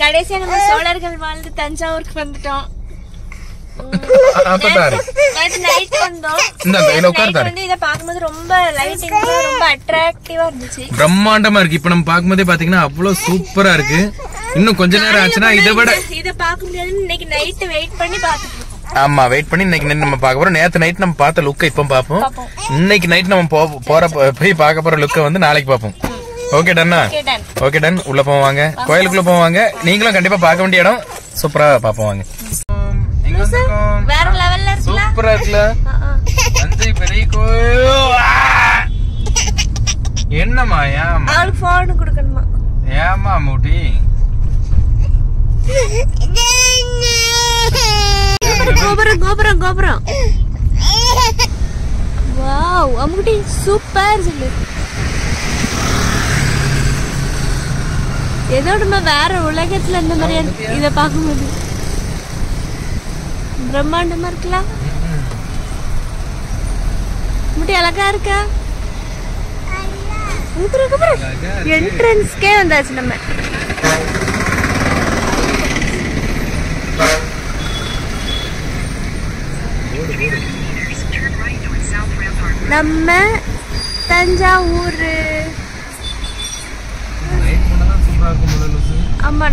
கடைசியா நம்ம சோழர்கள் வாழ்ந்து தஞ்சாவூருக்கு வந்துட்டோம் அப்ப தாரு நேற்று நைட் வந்தோம் இந்த இதுல உட்காரு நைட் தாரு வந்து இத பாக்கும்போது ரொம்ப லைட்டிங் ரொம்ப அட்ராக்டிவா இருந்துச்சு பிரம்மாண்டமா இருக்கு இப்ப நம்ம பார்க்கும்போதே பாத்தீங்கன்னா அவ்வளவு சூப்பரா இருக்கு இன்னும் கொஞ்ச நேரம் ஆச்சுன்னா இதை விட இத பாக்க முடியாதுன்னு இன்னைக்கு நைட் வெயிட் பண்ணி பாத்துட்டு இருக்கோம் ஆமா வெயிட் பண்ணி இன்னைக்கு night நம்ம பார்க்க போறோம் நேத்து நைட் நம்ம பார்த்த லுக்கை இப்போ பார்ப்போம் பார்ப்போம். இன்னைக்கு நைட் நம்ம போ- போற போய் பார்க்க போற லுக்கை வந்து நாளைக்கு பார்ப்போம் ஓகே டன்னா கேட்டேன் ஓகே டன் உள்ள போவாங்க கோயிலுக்குள்ள போவாங்க நீங்களும் கண்டிப்பா பார்க்க வேண்டிய இடம் சூப்பரா பார்ப்போம் வாங்க எங்க வந்திருக்கோம்? வேற லெவல்ல இருக்குல்ல சூப்பரா இருக்குல்ல ஆ, ஆ. தஞ்சை பெரிய கோயில் ஆ! என்னம்மா ஏமா அவளுக்கு போன் கொடுக்கணுமா ஏமா மூட்டி கோபுரம் கோபுரம் கோபுரம் வாவ் அம்முட்டி சூப்பர் சொல்லு எதோடமா வேற உலகத்துல இந்த மாதிரி இருக்கு. இத பார்க்கும்போது பிரம்மாண்டமா இருக்கலாம் முட்டி அழகா இருக்கா என்ட்ரன்ஸ்க்கே வந்தாச்சு நம்ம நம்ம தஞ்சாவூர் சூப்பரா இருக்கும் ஆமா